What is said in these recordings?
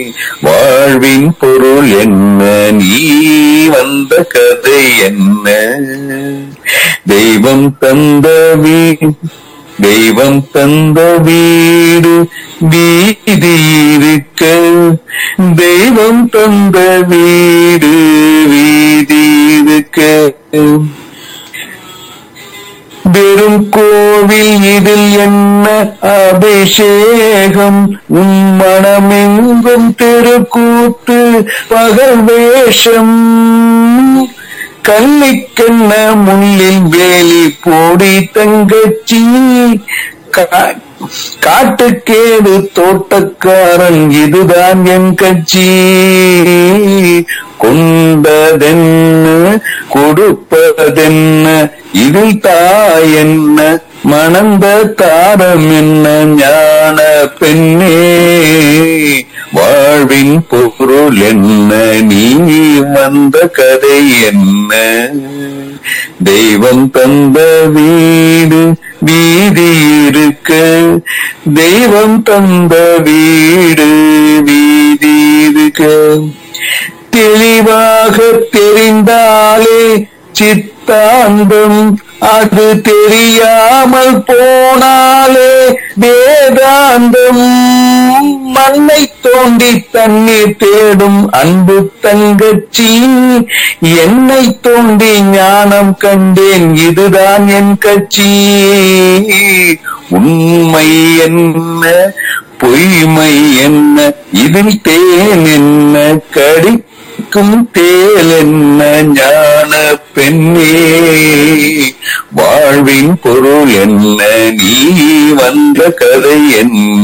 வாழ்வின் பொருள் என்ன நீ வந்த கதை என்ன தெய்வம் தந்த வீ- தெய்வம் தந்த வீடு வீதி இருக்க தெய்வம் தந்த வீடு வீதி இருக்க வெறும் கோவில் இதில் என்ன அபிஷேகம் உன் மனமெங்கும் திருக்கூத்து பகல் வேஷம் கல்லிக்கண்ண முள்ளில் வேலி போடி தங்கச்சி கா- காட்டுக்கேடு தோட்டக்காரன் இதுதான் என் கட்சி கொண்டதென்ன கொடுப்பதென்ன இதில் தாய் என்ன மணந்த தாரம் என்ன ஞான பெண்ணே வாழ்வின் பொருள் என்ன நீ வந்த கதை என்ன தெய்வம் தந்த வீடு வீதி இருக்க தெய்வம் தந்த வீடு வீதி இருக்க தெளிவாக தெரிந்தாலே சித்தாந்தம் அது தெரியாமல் போனாலே வேதாந்தம் மண்ணை தோண்டி தண்ணீர் தேடும் அன்பு தங்கச்சி என்னை தோண்டி ஞானம் கண்டேன் இதுதான் என் கட்சி உண்மை என்ன பொய்மை என்ன இதில் தேன் என்ன கடிக்கும் தேல் என்ன ஞான பெண்ணே வாழ்வின் பொருள் என்ன நீ வந்த கதை என்ன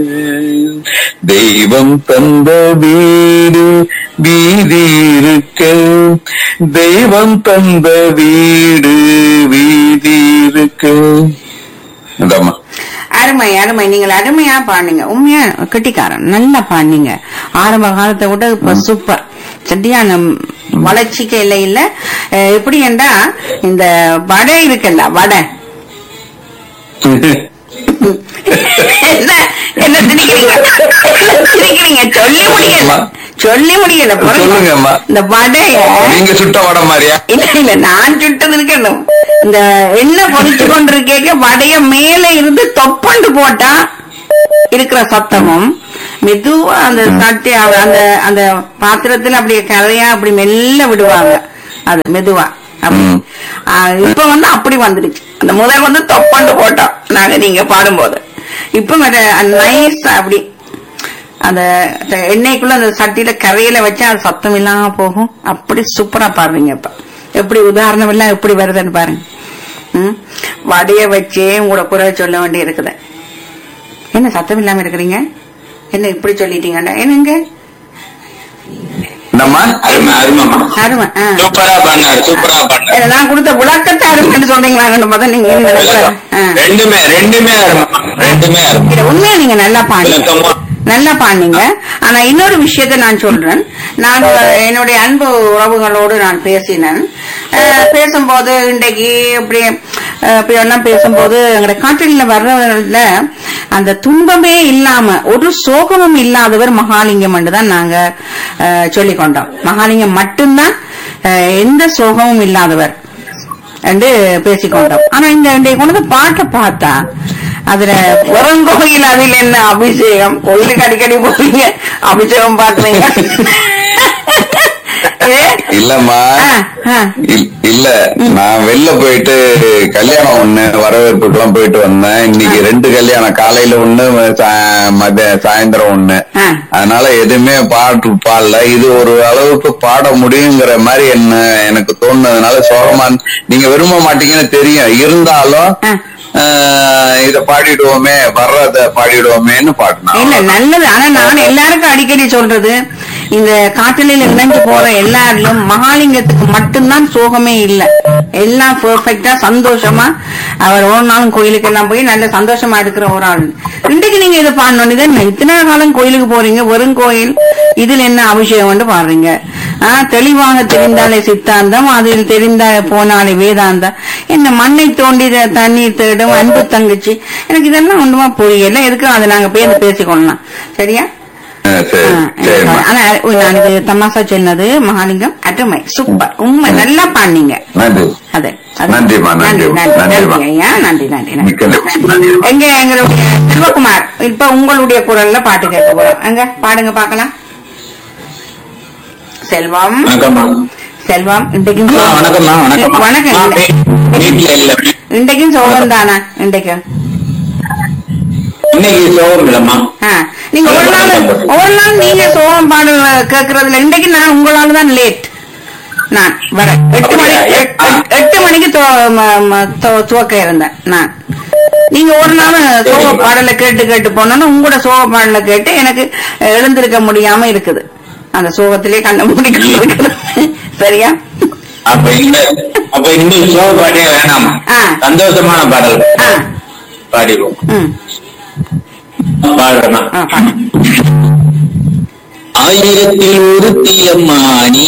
தெய்வம் தந்த வீடு வீதி இருக்க தெய்வம் தந்த வீடு வீதி இருக்க இந்தாம்மா அருமை அருமை நீங்கள் அருமையா பாடுங்க உண்மையா கெட்டிக்காரன் நல்லா பாடுனீங்க ஆரம்ப காலத்தை விட இப்ப சூப்பர் சரியான வளர்ச்சிக்கு இல்லை இல்ல அஹ் எப்படி என்றா இந்த வடை இருக்குல்ல வடை என்ன என்ன திணிக்கிறீங்க என்ன திணிக்கிறீங்க சொல்லி முடியல சொல்லி முடியல பொறுங்க. சொல்லுங்கம்மா. இந்த வடைய நீங்க சுட்ட வட மாதிரியா இல்ல இல்ல நான் சுட்டது இருக்கணும் இந்த எண்ணெய் பொறிச்சு கொண்டிருக்கேக்க வடைய மேல இருந்து தொப்பண்டு போட்டா இருக்கிற சத்தமும் மெதுவா அந்த சட்டி அவ- அந்த அந்த பாத்திரத்துல அப்படியே கரையா அப்படி மெல்ல விடுவாங்க அது மெதுவா அப்படி. ம். ஆ, இப்ப வந்து அப்படி வந்துடுச்சு அந்த முதல் வந்து தொப்பண்டு போட்டோம் நாங்க நீங்க பாடும்போது இப்ப நைஸ் அப்படி அந்த த- எண்ணெய்க்குள்ள அந்த சட்டியில கரையில வச்சா அது சத்தம் இல்லாம போகும் அப்படி சூப்பரா பாடுறீங்க இப்ப எப்படி உதாரணம் எல்லாம் எப்படி வருதுன்னு பாருங்க ம்? வடைய வச்சே உங்களோட குறை சொல்ல வேண்டி இருக்குது என்ன சத்தம் இல்லாம இருக்கிறீங்க என்ன இப்படி சொல்லிட்டீங்கடா என்னங்க என்னம்மா அருமை அருமைமா அருமை ஆ. சூப்பரா பண்ணாரு சூப்பரா பண்ணாரு இல்ல, நான் கொடுத்த விளக்கத்தை அருமைன்னு சொன்னீங்களான்னு பார்த்தா நீங்க என்ன நினைக்கிற? ஆ. ரெண்டுமே ரெண்டுமே அருமை ரெண்டுமே அருமை இல்ல, உண்மையா நீங்க நல்லா பாடுங்க விளக்கமா நல்லா பாடுனீங்க ஆனா இன்னொரு விஷயத்தை நான் சொல்றேன் நான் என்னுடைய அன்பு உறவுகளோடு நான் பேசினேன் அஹ், பேசும்போது இன்றைக்கு இப்படி அஹ், இப்படி எல்லாம் பேசும்போது எங்களுடைய காற்றில வர்றவர்கள அந்த துன்பமே இல்லாம ஒரு சோகமும் இல்லாதவர் மகாலிங்கம் என்று தான் நாங்க அஹ், சொல்லிக் கொண்டோம் மகாலிங்கம் மட்டும்தான் அஹ், எந்த சோகமும் இல்லாதவர் என்று பேசிக்கொண்டோம் ஆனா இந்த இன்றைய கொண்டு வந்து பாட்டை பார்த்தா அதுல புறங்கோயில் அதில் என்ன அபிஷேகம் கோயிலுக்கு அடிக்கடி போறீங்க அபிஷேகம் பாக்குறீங்க ஏ? இல்லம்மா ஆ, ஆ. இல்- இல்ல நான் வெளில போயிட்டு கல்யாணம் ஒண்ணு வரவேற்புக்கெல்லாம் போயிட்டு வந்தேன் இன்னைக்கு ரெண்டு கல்யாணம் காலையில ஒண்ணு சா- மதிய சாயந்தரம் ஒண்ணு ஆ. அதனால எதுவுமே பாட்டு பாடல இது ஒரு அளவுக்கு பாட முடியுங்கிற மாதிரி என்ன எனக்கு தோணுனதுனால சோகமா நீங்க விரும்ப மாட்டீங்கன்னு தெரியும் இருந்தாலும் ஆ. ஆஹ், இத பாடிடுவோமே வர்றத பாடிடுவோமேன்னு இல்ல பாடினேன் நல்லது ஆனா நான் எல்லாருக்கும் அடிக்கடி சொல்றது இந்த காற்றலையில இணைஞ்சு போற எல்லாரிலும் மகாலிங்கத்துக்கு மட்டும்தான் சோகமே இல்ல எல்லாம் பெர்ஃபெக்டா சந்தோஷமா அவர் ஒரு நாளும் கோயிலுக்கு எல்லாம் போய் நல்ல சந்தோஷமா இருக்கிற ஒரு ஆள் இன்றைக்கு நீங்க இதை பாடணும் இது என்ன இத்தனை காலம் கோயிலுக்கு போறீங்க வெறும் கோயில் இதுல என்ன அபிஷேகம் பாடுறீங்க ஆஹ் தெளிவாக தெரிந்தாலே சித்தாந்தம் அதில் தெரிந்த போனாலே வேதாந்தம் என்ன மண்ணை தோண்டி த- தண்ணீர் தேடும் அன்பு தங்கச்சி எனக்கு இதெல்லாம் ஒண்ணுமா புரியல எதுக்கு அதை நாங்க பேர் பேசிக்கொள்ளலாம் சரியா ஆ, சரி ஆ, சரிம்மா ஆனா நான் இது தமாசா சொன்னது மகாலிங்கம் அருமை சூப்பர் உண்மை நல்லா பாடினீங்க நன்றி அது அது. நன்றிம்மா, நன்றி நன்றிம்மா, நன்றி நன்றிம்மா. நன்றி ஐயா நன்றி நன்றி நன்றி மிக்க நன்றி எங்க எங்களுடைய செல்வகுமார் இப்ப உங்களுடைய குரல்ல பாட்டு கேட்க போறோம் எங்க பாடுங்க பாக்கலாம் செல்வம் வணக்கம்மா செல்வம் இன்றைக்கும் அம்மா, சோகம். வணக்கம்மா வணக்கம்மா வணக்கம் அம்மா, வீ- வீட்டுல இல்ல இன்றைக்கும் சோகம் தானா இன்றைக்கும் இன்னைக்கு சோகம் இல்லம்மா ஆ, நீங்க ஒரு நாள் ஒரு நாள் நீங்க சோகம் பாடல் கேட்கறதுல இன்றைக்கு நான் உங்களால தான் லேட் நான் வரேன் எட்டு மணி அப்படியா? எட்- எட்- எட்டு மணிக்கு துவ- ம- ம- துவ- துவக்க இருந்தேன் நான் நீங்க ஒரு நாள் சோக சரிம்மா. பாடலை கேட்டு கேட்டு போனோன்னு உங்களோட சோக பாடலை கேட்டு எனக்கு எழுந்திருக்க முடியாம இருக்குது அந்த சோகத்திலே கண்ண முடிக்க இருக்குது சரியா அப்ப இந்த அப்ப இந்த சோக பாட்டே வேணாமா ஆ. சந்தோஷமான பாடல் ஆ பாடிடுவோம் ம் பாடுறேன்னா ஆ பாடு. ஆயிரத்தில் ஒருத்தியம்மா நீ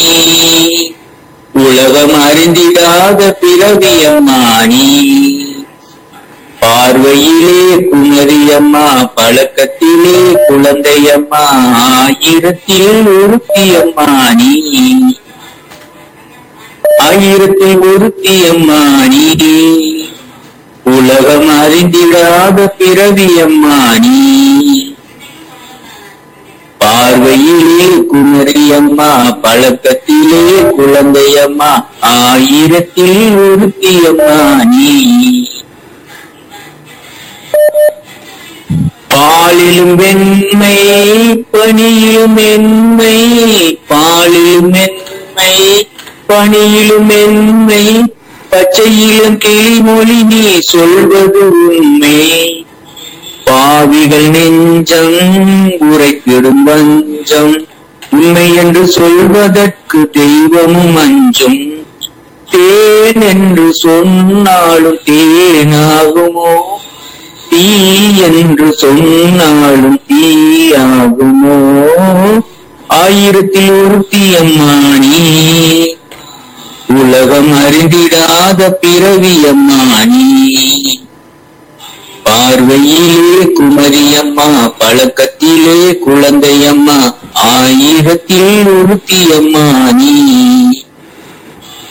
உலகம் அறிந்திடாத பிறவியம்மா நீ பார்வையிலே குமரியம்மா பழக்கத்திலே குழந்தையம்மா ஆயிரத்தில் ஒருத்தியம்மா நீ ஆயிரத்தில் ஒருத்தியம்மா நீ உலகம் அறிந்திடாத பிறவியம்மா நீ பார்வையிலே குமரியம்மா பழக்கத்திலே குழந்தையம்மா ஆயிரத்தில் ஒருத்தியம்மா நீ பாலிலும் வெண்மை பனியிலும் மென்மை பாலிலும் மென்மை பனியிலும் மென்மை பச்சையிலும் கிளிமொழி நீ சொல்வது உண்மை பாவிகள் நெஞ்சம் உரைத்திடும் வஞ்சம் உண்மை என்று சொல்வதற்கு தெய்வமும் அஞ்சும் தேன் என்று சொன்னாலும் தேனாகுமோ தீ என்று சொன்னாலும் தீயாகுமோ ஆயிரத்தில் ஒருத்தி அம்மானி உலகம் அறிந்திடாத பிறவி அம்மானி பார்வையிலே குமரியம்மா பழக்கத்திலே குழந்தையம்மா ஆயிரத்தில் ஒருத்தியம்மா நீ